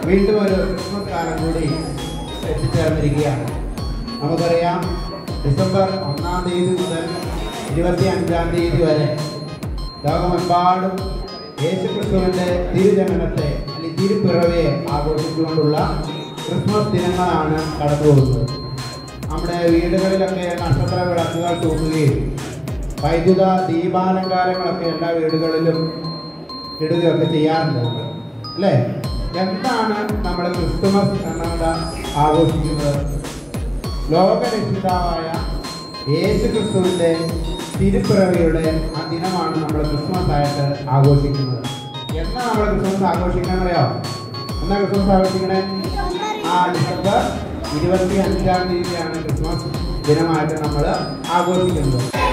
വീണ്ടും ഒരു ക്രിസ്മസ് കാലം കൂടി എത്തിച്ചേർന്നിരിക്കുകയാണ് നമുക്കറിയാം ഡിസംബർ ഒന്നാം തീയതി മുതൽ ഇരുപത്തി അഞ്ചാം തീയതി വരെ ലോകമെമ്പാടും യേശുക്രിസ്തുവിന്റെ തിരുജനനത്തെ അല്ലെങ്കിൽ തിരുപ്പിറവിയെ ആഘോഷിച്ചുകൊണ്ടുള്ള ക്രിസ്മസ് ദിനങ്ങളാണ് കടന്നു പോകുന്നത് നമ്മുടെ വീടുകളിലൊക്കെ നക്ഷത്ര വിളക്കുകൾ തൂക്കുകയും വൈദ്യുത ദീപാലങ്കാരങ്ങളൊക്കെ എല്ലാ വീടുകളിലും ഇടുകയൊക്കെ ചെയ്യാറുണ്ട് നമ്മൾ അല്ലേ എന്താണ് നമ്മൾ ക്രിസ്തുമസ് എന്നത് ആഘോഷിക്കുന്നത് ലോകരക്ഷിതാവായ യേശു ക്രിസ്തുവിന്റെ തിരുപ്പിറവിയുടെ ആ ദിനമാണ് നമ്മൾ ക്രിസ്മസ് ആയിട്ട് ആഘോഷിക്കുന്നത് എന്നാ നമ്മൾ ക്രിസ്മസ് ആഘോഷിക്കാൻ അറിയാം എന്നാ ക്രിസ്മസ് ആഘോഷിക്കണേ ആ ഡിസംബർ ഇരുപത്തി അഞ്ചാം തീയതിയാണ് ക്രിസ്മസ് ദിനമായിട്ട് നമ്മൾ ആഘോഷിക്കുന്നത്